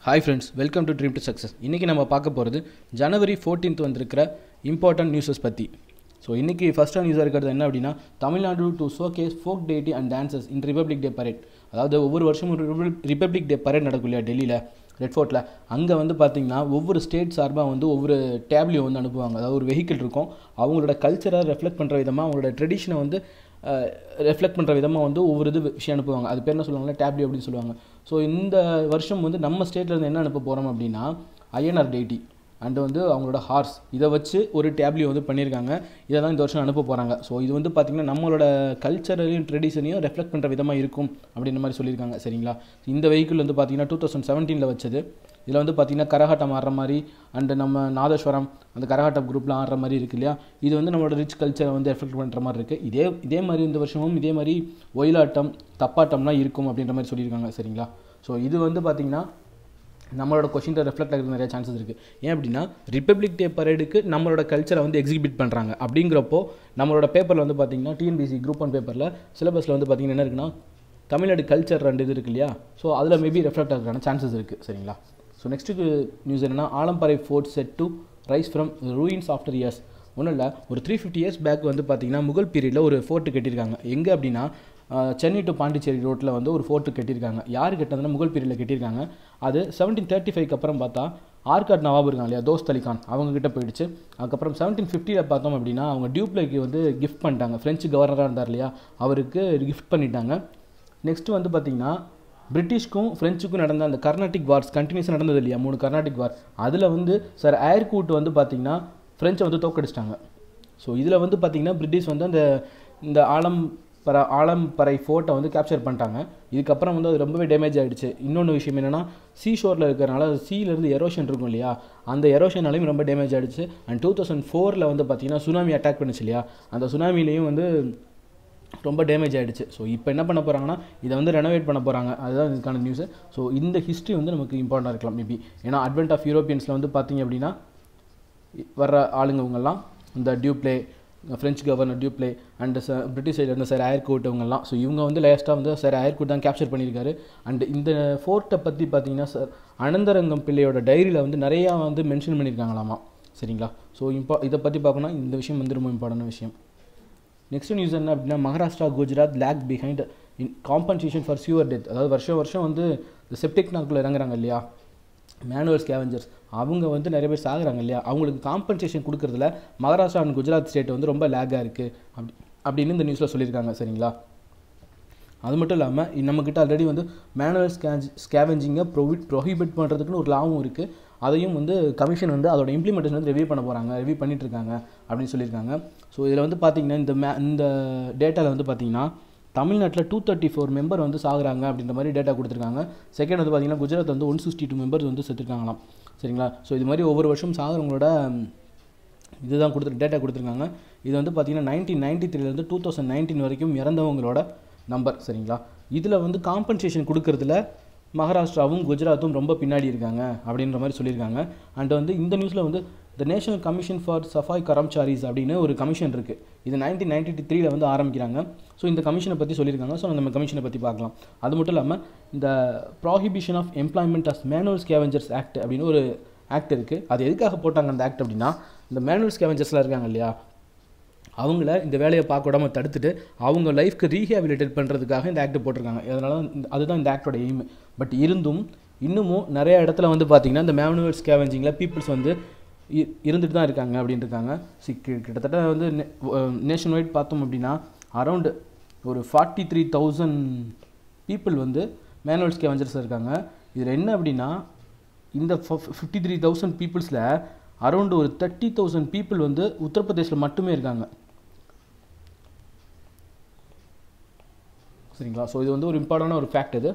hi friends welcome to dream to success இன்றைக்கி நம்ம பார்க்க போகிறது ஜனவரி 14th வந்திருக்கிற இம்பார்ட்டன்ட் நியூஸஸ் பற்றி ஸோ இன்றைக்கி ஃபஸ்ட்டாக நியூஸாக இருக்கிறது என்ன அப்படின்னா Tamil Nadu to showcase folk deity and dances in Republic Day parade அதாவது ஒவ்வொரு வருஷமும் ரிபப்ளிக் டே பரேட் நடக்கும் இல்லையா டெல்லியில் ரெட் ஃபோர்ட்டில் அங்கே வந்து பார்த்திங்கன்னா ஒவ்வொரு ஸ்டேட் சார்பாக வந்து ஒவ்வொரு டேப்லியோ வந்து அனுப்புவாங்க அதாவது ஒரு வெஹிக்கிள் இருக்கும் அவங்களோட கல்ச்சரை ரெஃப்ளெக்ட் பண்ணுற விதமாக அவங்களோட ட்ரெடிஷனை வந்து ரெஃப்ளெக்ட் பண்ணுற விதமாக வந்து ஒவ்வொரு இது விஷயம் அனுப்புவாங்க அது பேர் என்ன சொல்லுவாங்கன்னா டேப்லி அப்படின்னு சொல்லுவாங்க ஸோ இந்த வருஷம் வந்து நம்ம ஸ்டேட்ல இருந்து என்ன அனுப்ப போகிறோம் அப்படின்னா ஐஎன்ஆர் டேட்டி அண்ட் வந்து அவங்களோட ஹார்ஸ் இதை வச்சு ஒரு டேப்லி வந்து பண்ணியிருக்காங்க இதை தான் இந்த வருஷம் அனுப்ப போகிறாங்க ஸோ இது வந்து பார்த்திங்கன்னா நம்மளோட கல்ச்சரையும் ட்ரெடிஷனையும் ரெஃப்ளெக்ட் பண்ணுற விதமாக இருக்கும் அப்படின்ற மாதிரி சொல்லியிருக்காங்க சரிங்களா இந்த வெஹிக்கிள் வந்து பார்த்திங்கன்னா டூ தௌசண்ட் செவன்டீனில் வச்சது இதில் வந்து பார்த்திங்கன்னா கரகாட்டம் ஆடுற மாதிரி அண்டு நம்ம நாதஸ்வரம் அந்த கரகாட்டம் குரூப்பில் ஆடுற மாதிரி இருக்கு இல்லையா இது வந்து நம்மளோட ரிச் கல்ச்சரை வந்து எஃபெக்ட் பண்ணுற மாதிரி இருக்குது இதே இதே மாதிரி இந்த வருஷமும் இதே மாதிரி ஒயிலாட்டம் தப்பாட்டம்லாம் இருக்கும் அப்படின்ற மாதிரி சொல்லியிருக்காங்க சரிங்களா ஸோ இது வந்து பார்த்திங்கன்னா நம்மளோட கொஷினில் ரெஃப்ளெக்ட் ஆகிறது நிறைய சான்சஸ் இருக்குது ஏன் அப்படின்னா ரிப்பப்ளிக் டே பரேடுக்கு நம்மளோட கல்ச்சரை வந்து எக்ஸிபிட் பண்ணுறாங்க அப்படிங்கிறப்போ நம்மளோட பேப்பரில் வந்து பார்த்திங்கன்னா டிஎன்பிசி குரூப் ஒன் பேப்பரில் சிலபஸில் வந்து பார்த்திங்கன்னா என்ன இருக்குன்னா தமிழ்நாடு கல்ச்சர் ரெண்டு இது இருக்கு இல்லையா ஸோ அதில் மேபி ரெஃப்ளெக்ட் ஆகிறதுக்கான சான்சஸ் இருக்குது சரிங்களா ஸோ நெக்ஸ்ட்டு நியூஸ் என்னென்னா Alamparai fort set to rise from ruins after years ஒன்றும் இல்லை ஒரு த்ரீ ஃபிஃப்டி இயர்ஸ் பேக் வந்து பார்த்திங்கன்னா முகல் பீரியடில் ஒரு ஃபோர்ட்டு கட்டியிருக்காங்க எங்கே அப்படின்னா சென்னை டு பாண்டிச்சேரி ரோட்டில் வந்து ஒரு ஃபோர்ட்டு கட்டியிருக்காங்க யார் கட்டினதுன்னா முகல் பீரியடில் கட்டியிருக்காங்க அது செவன்டீன் தேர்ட்டி ஃபைவ்க்கு அப்புறம் பார்த்தா ஆர்காட் நவாப் இருக்காங்க இல்லையா தோஸ்த் அலிகான் அவங்க கிட்ட போயிடுச்சு அதுக்கப்புறம் செவன்டீன் ஃபிஃப்டியில் பார்த்தோம் அப்படின்னா அவங்க டியூப்ளைக்கு வந்து கிஃப்ட் பண்ணிட்டாங்க ஃப்ரெஞ்சு கவர்னராக இருந்தார் இல்லையா அவருக்கு கிஃப்ட் பண்ணிட்டாங்க நெக்ஸ்ட்டு வந்து பார்த்திங்கன்னா பிரிட்டிஷ்க்கும் ஃப்ரெஞ்சுக்கும் நடந்த அந்த கர்நாடிக் வார்ஸ் கண்டினியூஸாக நடந்தது இல்லையா மூணு கர்நாடிக் வார் அதில் வந்து சார் ஏர்கூட் வந்து பார்த்திங்கன்னா ஃப்ரெஞ்சை வந்து தோக்கடிச்சிட்டாங்க ஸோ இதில் வந்து பார்த்திங்கன்னா பிரிட்டிஷ் வந்து அந்த இந்த ஆலம் பர ஆலம்பறை ஃபோர்ட்டை வந்து கேப்சர் பண்ணிட்டாங்க இதுக்கப்புறம் வந்து அது ரொம்பவே டேமேஜ் ஆகிடுச்சு இன்னொன்று விஷயம் என்னென்னா சீ ஷோரில் இருக்கிறனால சீலேருந்து எரோஷன் இருக்கும் இல்லையா அந்த எரோஷனாலையும் ரொம்ப டேமேஜ் ஆகிடுச்சு அண்ட் டூ தௌசண்ட் ஃபோரில் வந்து பார்த்திங்கன்னா சுனாமி அட்டாக் பண்ணுச்சு இல்லையா அந்த சுனாமிலையும் வந்து ரொம்ப டேமேஜ் ஆகிடுச்சு ஸோ இப்போ என்ன பண்ண போகிறாங்கன்னா இதை வந்து ரெனோவேட் பண்ண போகிறாங்க அதுதான் இதுக்கான நியூஸு ஸோ இந்த ஹிஸ்ட்ரி வந்து நமக்கு இம்பார்ட்டண்டாக இருக்கலாம் மேபி ஏன்னா அட்வென்ட் ஆஃப் யூரோப்பியன்ஸில் வந்து பார்த்திங்க அப்படின்னா வர்ற ஆளுங்க இவங்கெல்லாம் இந்த Dupleix French governor Dupleix and ச பிரிட்டிஷ் சைடில் இருந்த சார் ஏர்கோட் இவங்கெல்லாம் ஸோ இவங்க வந்து லேஸ்ட்டாக வந்து சார் ஏர்கோட் தான் கேப்சர் பண்ணியிருக்காரு அண்ட் இந்த ஃபோர்ட்டை பற்றி பார்த்தீங்கன்னா சார் அனந்தரங்கம் பிள்ளையோட டைரியில் வந்து நிறையா வந்து மென்ஷன் பண்ணியிருக்காங்களாமா சரிங்களா ஸோ இம்பா இதை பற்றி பார்க்கணும் இந்த விஷயம் வந்து ரொம்ப இம்பார்ட்டன்ட் விஷயம் நெக்ஸ்ட் நியூஸ் என்ன அப்படின்னா Maharashtra Gujarat lag behind in compensation for sewer death அதாவது வருஷம் வருஷம் வந்து இந்த செப்டிக் நாக்கில் இறங்குறாங்க இல்லையா மேனுவல் ஸ்கேவஞ்சர்ஸ் அவங்க வந்து நிறைய பேர் சாகுறாங்க இல்லையா அவங்களுக்கு காம்பன்சேஷன் கொடுக்குறதுல மகாராஷ்டிரா அண்ட் குஜராத் ஸ்டேட் வந்து ரொம்ப லேக்காக இருக்குது அப்படி அப்படின்னு இந்த நியூஸில் சொல்லியிருக்காங்க சரிங்களா அது மட்டும் இல்லாமல் நம்மக்கிட்ட ஆல்ரெடி வந்து மேனுவல் ஸ்கேஞ்ச் ஸ்கேவெஞ்சிங்கை ப்ரொவிட் ப்ரொஹிபிட் பண்ணுறதுக்குன்னு ஒரு லாவும் இருக்குது அதையும் வந்து கமிஷன் வந்து அதோட இம்ப்ளிமெண்டேஷன் வந்து ரிவ்யூ பண்ண போகிறாங்க ரிவ்யூ பண்ணிட்டு இருக்காங்க அப்படின்னு சொல்லியிருக்காங்க ஸோ இதில் வந்து பார்த்திங்கன்னா இந்த மே இந்த டேட்டாவில் வந்து பார்த்திங்கன்னா தமிழ்நாட்டில் டூ தேர்ட்டி ஃபோர் மெம்பர் வந்து சாகுறாங்க அப்படின்ற மாதிரி டேட்டா கொடுத்துருக்காங்க செகண்ட் வந்து பார்த்திங்கன்னா குஜராத் வந்து ஒன் சிக்ஸ்டி டூ மெம்பர்ஸ் வந்து செத்துருக்காங்களாம் சரிங்களா ஸோ இது மாதிரி ஒவ்வொரு வருஷம் சாகுறவங்களோட இதுதான் கொடுத்து டேட்டா கொடுத்துருக்காங்க இது வந்து பார்த்திங்கன்னா நைன்டீன் நைன்டி த்ரீலேருந்து டூ தௌசண்ட் நைன்டீன் வரைக்கும் இறந்தவங்களோட நம்பர் சரிங்களா இதில் வந்து காம்பன்சேஷன் கொடுக்கறதுல மகாராஷ்டிராவும் குஜராத்தும் ரொம்ப பின்னாடி இருக்காங்க அப்படின்ற மாதிரி சொல்லியிருக்காங்க அண்ட் வந்து இந்த நியூஸில் வந்து the national commission for Safai Karamcharis அப்படின்னு ஒரு கமிஷன் இருக்குது இது நைன்டீன் நைன்டி த்ரீல வந்து ஆரம்பிக்கிறாங்க ஸோ இந்த கமிஷனை பற்றி சொல்லியிருக்காங்க ஸோ நம்ம கமிஷனை பற்றி பார்க்கலாம் அது மட்டும் இல்லாமல் இந்த prohibition of employment of manual scavengers act அப்படின்னு ஒரு ஆக்ட் இருக்குது அது எதுக்காக போட்டாங்க அந்த ஆக்ட் அப்படின்னா இந்த மேனுவல் ஸ்கேவெஞ்சர்ஸ்லாம் இருக்காங்க இல்லையா அவங்கள இந்த வேலையை பார்க்க விடாமல் தடுத்துட்டு அவங்க லைஃப்க்கு ரீஹேபிலிட்டேட் பண்ணுறதுக்காக இந்த ஆக்ட் போட்டிருக்காங்க அதனால தான் அதுதான் இந்த ஆக்டோட எய்ம் பட் இருந்தும் இன்னமும் நிறைய இடத்துல வந்து பார்த்திங்கன்னா இந்த மேனுவல் ஸ்கேவெஞ்சிங்கில் பீப்புள்ஸ் வந்து இருந்துட்டு தான் இருக்காங்க அப்படின்னு இருக்காங்க சி கிட்டத்தட்ட வந்து நேஷன் வைட் பார்த்தோம் அப்படின்னா அரவுண்டு ஒரு ஃபார்ட்டி த்ரீ தௌசண்ட் பீப்புள் வந்து மேனுவல் ஸ்கேவெஞ்சர்ஸ் இருக்காங்க இதில் என்ன அப்படின்னா இந்த ஃபிஃப்டி த்ரீ தௌசண்ட் பீப்புள்ஸில் அரௌண்ட் ஒரு தேர்ட்டி தௌசண்ட் பீப்புள் வந்து உத்தரப்பிரதேசில் மட்டுமே இருக்காங்க சரிங்களா ஸோ இது வந்து ஒரு இம்பார்ட்டண்டான ஒரு ஃபேக்ட் இது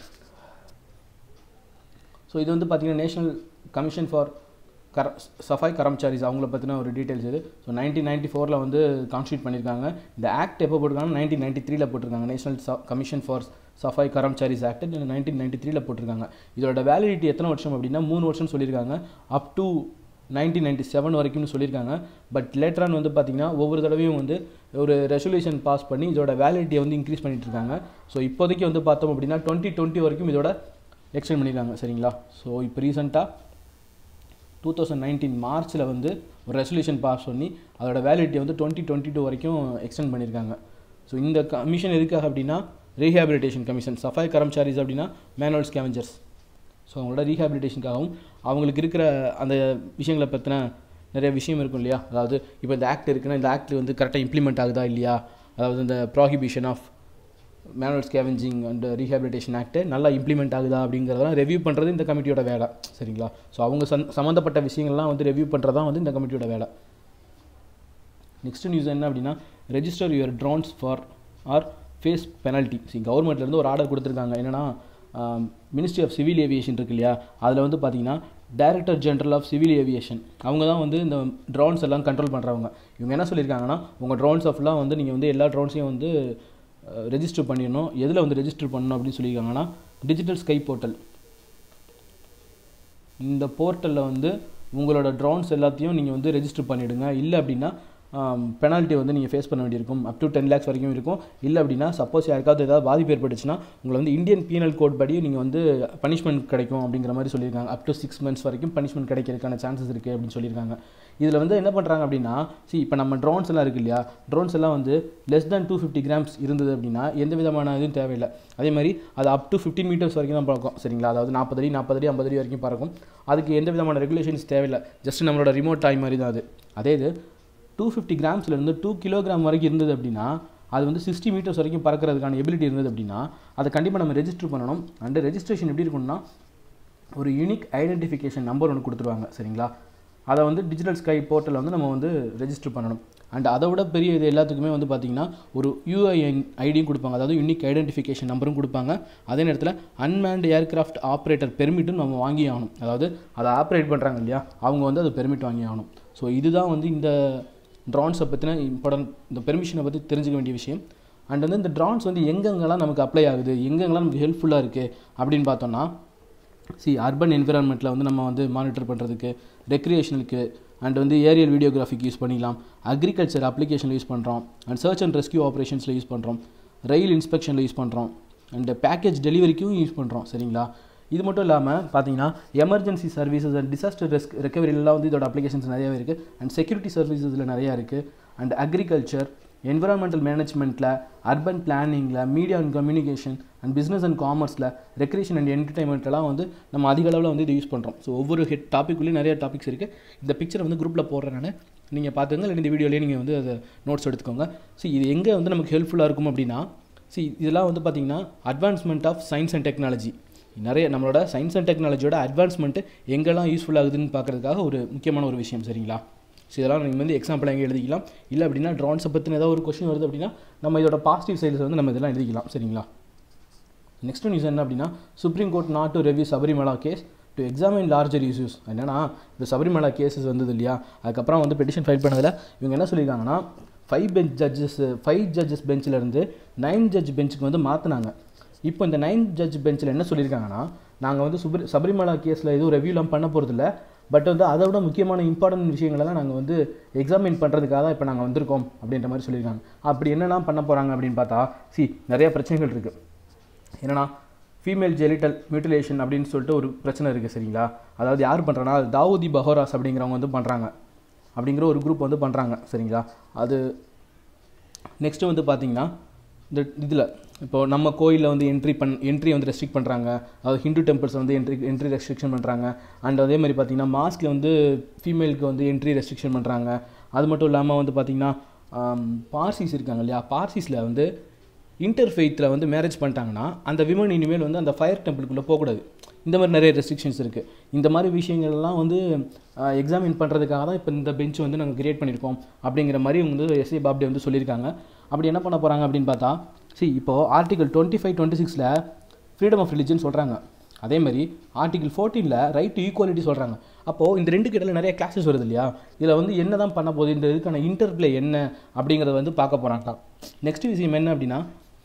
ஸோ இது வந்து பார்த்திங்கன்னா நேஷனல் கமிஷன் ஃபார் கர சஃபாய் கரம்சாரிஸ் அவங்கள பற்றின ஒரு டீட்டெயில்ஸ் இது ஸோ நைன்டீன் நைன்டி ஃபோரில் வந்து கான்ஸ்டியூட் பண்ணியிருக்காங்க இந்த ஆக்ட் எப்போ போட்டிருக்காங்க நைன்டீன் நைன்டி த்ரீல போட்டிருக்காங்க national commission for Safai Karamcharis act nineteen ninety த்ரீல போட்டிருக்காங்க இதோட வேலிடிட்டி எத்தனை வருஷம் அப்படின்னா மூணு வருஷம் சொல்லியிருக்காங்க up to nineteen ninety seven வரைக்கும்னு சொல்லியிருக்காங்க பட் லேட்டரான் வந்து பார்த்திங்கன்னா ஒவ்வொரு தடவையும் வந்து ஒரு ரெசல்யூஷன் பாஸ் பண்ணி இதோட வேலிடிட்டியை வந்து இன்க்ரீஸ் பண்ணிட்டு இருக்காங்க ஸோ இப்போதைக்கு வந்து பார்த்தோம் அப்படின்னா டுவெண்ட்டி டுவெண்ட்டி வரைக்கும் இதோட எக்ஸ்டெண்ட் பண்ணியிருக்காங்க சரிங்களா ஸோ இப்போ ரீசெண்டாக டூ தௌசண்ட் நைன்டீன் மார்ச்சில் வந்து ஒரு ரெசல்யூஷன் பாஸ் பண்ணி அதோட வேலிடிட்டி வந்து டுவெண்ட்டி டுவெண்ட்டி டூ வரைக்கும் எக்ஸ்டெண்ட் பண்ணியிருக்காங்க ஸோ இந்த கமிஷன் எதுக்காக அப்படின்னா ரீஹேபிலிட்டேஷன் கமிஷன் சஃபாய் கரம்சாரிஸ் அப்படின்னா மேனுவல் ஸ்கேவஞ்சர்ஸ் ஸோ அவங்களோட ரீஹேபிலிட்டேஷனுக்காகவும் அவங்களுக்கு இருக்கிற அந்த விஷயங்களை பற்றின நிறைய விஷயம் இருக்கும் இல்லையா அதாவது இப்போ இந்த ஆக்ட் இருக்குன்னா இந்த ஆக்ட் வந்து கரெக்டாக இம்ப்ளிமெண்ட் ஆகுதா இல்லையா அதாவது இந்த prohibition of manual scavenging and rehabilitation act நல்லா இம்ப்ளிமெண்ட் ஆகுதா அப்படிங்கிறதெல்லாம் ரெவ்யூ பண்ணுறது இந்த கமிட்டியோட வேலை சரிங்களா ஸோ அவங்க சந் சம்மந்தப்பட்ட விஷயங்கள்லாம் வந்து ரெவ்யூ பண்ணுறதா வந்து இந்த கமிட்டியோட வேலை நெக்ஸ்ட் நியூஸ் என்ன அப்படின்னா register your drones for or face penalty சி கவர்மெண்ட்லேருந்து ஒரு ஆர்டர் கொடுத்துருக்காங்க என்னென்னா மினிஸ்ட்ரி ஆஃப் சிவில் ஏவியேஷன் இருக்கு இல்லையா அதில் வந்து பார்த்தீங்கன்னா director general of civil aviation அவங்க தான் வந்து இந்த ட்ரோன்ஸ் எல்லாம் கண்ட்ரோல் பண்ணுறவங்க இவங்க என்ன சொல்லியிருக்காங்கன்னா உங்கள் ட்ரோன்ஸ் ஆஃப்லாம் வந்து நீங்கள் வந்து எல்லா ட்ரோன்ஸையும் வந்து ரெஜிஸ்டர் பண்ணிடணும் எதில் வந்து ரெஜிஸ்டர் பண்ணணும் அப்படின்னு சொல்லியிருக்காங்கன்னா டிஜிட்டல் ஸ்கை போர்ட்டல் இந்த போர்ட்டலில் வந்து உங்களோட ட்ரோன்ஸ் எல்லாத்தையும் நீங்கள் வந்து ரெஜிஸ்டர் பண்ணிவிடுங்க இல்லை அப்படின்னா பெனால்ட்டி வந்து நீங்கள் ஃபேஸ் பண்ண வேண்டியிருக்கும் அப் டு டென் லேக்ஸ் வரைக்கும் இருக்கும் இல்லை அப்படின்னா சப்போஸ் யாருக்காவது ஏதாவது பாதிப்பு ஏற்பட்டுச்சுன்னா உங்களை வந்து இந்தியன் பீனல் கோட் படி நீங்கள் வந்து பனிஷ்மெண்ட் கிடைக்கும் அப்படிங்கிற மாதிரி சொல்லியிருக்காங்க அப் டு சிக்ஸ் மந்த்ஸ் வரைக்கும் பனிஷ்மெண்ட் கிடைக்கிறதுக்கான சான்சஸ் இருக்குது அப்படின்னு சொல்லியிருக்காங்க இதில் வந்து என்ன பண்ணுறாங்க அப்படின்னா சி இப்போ நம்ம ட்ரோன்ஸ் எல்லாம் இருக்குது இல்லையா ட்ரோன்ஸ் எல்லாம் வந்து less than two fifty grams இருந்தது அப்படின்னா எந்த விதமான இதுவும் தேவையில்லை அதே மாதிரி அது அப் டு ஃபிஃப்டின் மீட்டர்ஸ் வரைக்கும் தான் பறக்கும் சரிங்களா அதாவது நாற்பது அடி நாற்பது அடி ஐம்பது அடி வரைக்கும் பறக்கும் அதுக்கு எந்த விதமான ரெகுலேஷன்ஸ் தேவையில்லை ஜஸ்ட் நம்மளோட ரிமோட் டாய் மாதிரி தான் அது அதே இது டூ ஃபிஃப்டி கிராம்ஸ்லேருந்து டூ கிலோகிராம் வரைக்கும் இருந்தது அப்படின்னா அது வந்து சிக்ஸ்டி மீட்டர்ஸ் வரைக்கும் பறக்கிறதுக்கான எபிலிட்டி இருந்தது அப்படின்னா அதை கண்டிப்பாக நம்ம ரெஜிஸ்டர் பண்ணணும் அண்டு ரெஜிஸ்ட்ரேஷன் எப்படி இருக்கும்னா ஒரு யூனிக் ஐடென்டிஃபிகேஷன் நம்பர் ஒன்று கொடுத்துருவாங்க சரிங்களா அதை வந்து டிஜிட்டல் ஸ்கை போர்ட்டலில் வந்து நம்ம வந்து ரெஜிஸ்டர் பண்ணணும் அண்ட் அதை விட பெரிய இது எல்லாத்துக்குமே வந்து பார்த்திங்கன்னா ஒரு யூஐஎன் ஐடியும் கொடுப்பாங்க அதாவது யூனிக் ஐடென்டிஃபிகேஷன் நம்பரும் கொடுப்பாங்க அதே நேரத்தில் அன்மேண்ட் ஏர்கிராஃப்ட் ஆப்ரேட்டர் பெர்மிட்டும் நம்ம வாங்கி ஆகணும் அதாவது அதை ஆப்ரேட் பண்ணுறாங்க இல்லையா அவங்க வந்து அது பெர்மிட் வாங்கி ஆகணும் ஸோ இதுதான் வந்து இந்த ட்ரான்ஸை பற்றின இம்பார்ட்டன்ட் இந்த பெர்மிஷனை பற்றி தெரிஞ்சுக்க வேண்டிய விஷயம் அண்ட் வந்து இந்த ட்ரான்ஸ் வந்து எங்கெங்கெல்லாம் நமக்கு அப்ளை ஆகுது எங்கெங்கெல்லாம் நமக்கு ஹெல்ப்ஃபுல்லாக இருக்குது அப்படின்னு பார்த்தோன்னா சி அர்பன் என்விரான்மெண்ட்டில் வந்து நம்ம வந்து மானிட்டர் பண்ணுறதுக்கு ரெக்ரியேஷனுக்கு அண்ட் வந்து ஏரியல் வீடியோகிராஃபிக்கு யூஸ் பண்ணிக்கலாம் அக்ரிகல்ச்சர் அப்ளிகேஷனில் யூஸ் பண்ணுறோம் அண்ட் சர்ச் அண்ட் ரெஸ்கியூ ஆப்ரேஷன்ஸில் யூஸ் பண்ணுறோம் ரயில் இன்ஸ்பெக்ஷனில் யூஸ் பண்ணுறோம் அண்ட் பேக்கேஜ் டெலிவரிக்கும் யூஸ் பண்ணுறோம் சரிங்களா இது மட்டும் இல்லாமல் பார்த்தீங்கன்னா emergency services and disaster rescue ரெக்கவரிலாம் வந்து இதோட அப்ளிகேஷன்ஸ் நிறையாவே இருக்குது அண்ட் செக்யூரிட்டி சர்வீசஸில் நிறையா இருக்குது அண்ட் அக்ரிகல்ச்சர் என்விரான்மெண்டல் மேனேஜ்மெண்ட்டில் அர்பன் பிளானிங்கில் media and communication and business and காமர்ஸில் ரெக்ரேஷன் அண்ட் என்டர்டைன்மெண்ட்லாம் வந்து நம்ம அதிக அளவில் வந்து இது யூஸ் பண்ணுறோம் ஸோ ஒவ்வொரு ஹெட் டாப்பிக்குள்ளேயும் நிறைய டாபிக்ஸ் இருக்குது இந்த பிக்சரை வந்து குரூப்பில் போடுறேன் நான் நீங்கள் பார்த்துங்க இல்லை இந்த வீடியோலேயே நீங்கள் வந்து அதை நோட்ஸ் எடுத்துக்கோங்க ஸோ இது எங்கே வந்து நமக்கு ஹெல்ப்ஃபுல்லாக இருக்கும் அப்படின்னா சி இதெல்லாம் வந்து பார்த்திங்கன்னா advancement of science and technology நிறைய நம்மளோட சயின்ஸ் அண்ட் டெக்னாலஜியோட அட்வான்ஸ்மெண்ட்டு எங்கெல்லாம் யூஸ்ஃபுல் ஆகுதுன்னு பார்க்குறதுக்காக ஒரு முக்கியமான ஒரு விஷயம் சரிங்களா ஸோ இதெல்லாம் நீங்கள் வந்து எக்ஸாம்பிள் எங்கே எழுதிக்கலாம் இல்லை அப்படின்னா ட்ரான்ஸை பற்றின ஏதாவது ஒரு கொஷின் வருது அப்படின்னா நம்ம இதோட பாசிட்டிவ் சைட்ஸ் வந்து நம்ம இதெல்லாம் எழுதிக்கலாம் சரிங்களா நெக்ஸ்ட் நியூஸ் என்ன அப்படின்னா Supreme Court not to review Sabarimala case to examine larger issues என்னன்னா இப்போ சபரிமலா கேசஸ் வந்தது இல்லையா அதுக்கப்புறம் வந்து பெட்டிஷன் ஃபைல் பண்ணதில் இவங்க என்ன சொல்லியிருக்காங்கன்னா five bench judges five judges பெஞ்சிலேருந்து நைன் ஜட்ஜ் பெஞ்சுக்கு வந்து மாற்றினாங்க இப்போ இந்த நைன் ஜட்ஜ் பெஞ்சில் என்ன சொல்லியிருக்காங்கன்னா நாங்கள் வந்து சுப்ரி சபரிமலா கேஸில் எதுவும் ரெவ்யூலாம் பண்ண போகிறதில்ல பட் வந்து அதை விட முக்கியமான இம்பார்ட்டன்ட் விஷயங்களெல்லாம் நாங்கள் வந்து எக்ஸாமின் பண்ணுறதுக்காக தான் இப்போ நாங்கள் வந்திருக்கோம் அப்படின்ற மாதிரி சொல்லியிருக்காங்க அப்படி என்னெல்லாம் பண்ண போகிறாங்க அப்படின்னு பார்த்தா சி நிறைய பிரச்சனைகள் இருக்குது என்னன்னா ஃபீமேல் ஜெலிட்டல் மியூட்டிலேஷன் அப்படின்னு சொல்லிட்டு ஒரு பிரச்சனை இருக்குது சரிங்களா அதாவது யார் பண்ணுறனா தாவூதி பஹோராஸ் அப்படிங்கிறவங்க வந்து பண்ணுறாங்க அப்படிங்கிற ஒரு குரூப் வந்து பண்ணுறாங்க சரிங்களா அது நெக்ஸ்ட்டு வந்து பார்த்தீங்கன்னா இந்த இதில் இப்போ நம்ம கோயிலில் வந்து என்ட்ரி பண் என்ட்ரி வந்து ரெஸ்ட்ரிக்ட் பண்ணுறாங்க அதாவது ஹிந்து டெம்பிள்ஸ் வந்து என்ட்ரி என்ட்ரி ரெஸ்ட்ரிக்ஷன் பண்ணுறாங்க அண்ட் அதே மாதிரி பார்த்தீங்கன்னா மாஸ்கில் வந்து ஃபீமேலுக்கு வந்து என்ட்ரி ரெஸ்ட்ரிக்ஷன் பண்ணுறாங்க அது மட்டும் இல்லாமல் வந்து பார்த்திங்கன்னா பார்சிஸ் இருக்காங்க இல்லையா பார்சிஸில் வந்து இன்டர்ஃபெய்த்தில் வந்து மேரேஜ் பண்ணிட்டாங்கன்னா அந்த விமன் இனிமேல் வந்து அந்த ஃபயர் டெம்பிளுக்குள்ளே போகக்கூடாது இந்த மாதிரி நிறைய ரெஸ்ட்ரிக்ஷன்ஸ் இருக்குது இந்த மாதிரி விஷயங்கள்லாம் வந்து எக்ஸாமின் பண்ணுறதுக்காக தான் இப்போ இந்த பெஞ்ச் வந்து நாங்கள் கிரியேட் பண்ணியிருக்கோம் அப்படிங்கிற மாதிரி வந்து எஸ்ஏ பாப்டே வந்து சொல்லியிருக்காங்க அப்படி என்ன பண்ண போகிறாங்க அப்படின்னு பார்த்தா சி இப்போது ஆர்டிகல் டுவெண்ட்டி ஃபைவ் டுவெண்ட்டி சிக்ஸில் ஃப்ரீடம் ஆஃப் ரிலிஜன் சொல்கிறாங்க அதே மாதிரி ஆர்டிகல் ஃபோர்டீனில் ரைட் டு ஈக்குவாலிட்டி சொல்கிறாங்க அப்போது இந்த ரெண்டு கிட்ட நிறைய கிளாஸஸ் வருது இல்லையா இதில் வந்து என்ன தான் பண்ண போகுது இந்த இதுக்கான இன்டர்பிளே என்ன அப்படிங்கிறத வந்து பார்க்க போகிறாங்க நெக்ஸ்ட் விஷயம் என்ன அப்படின்னா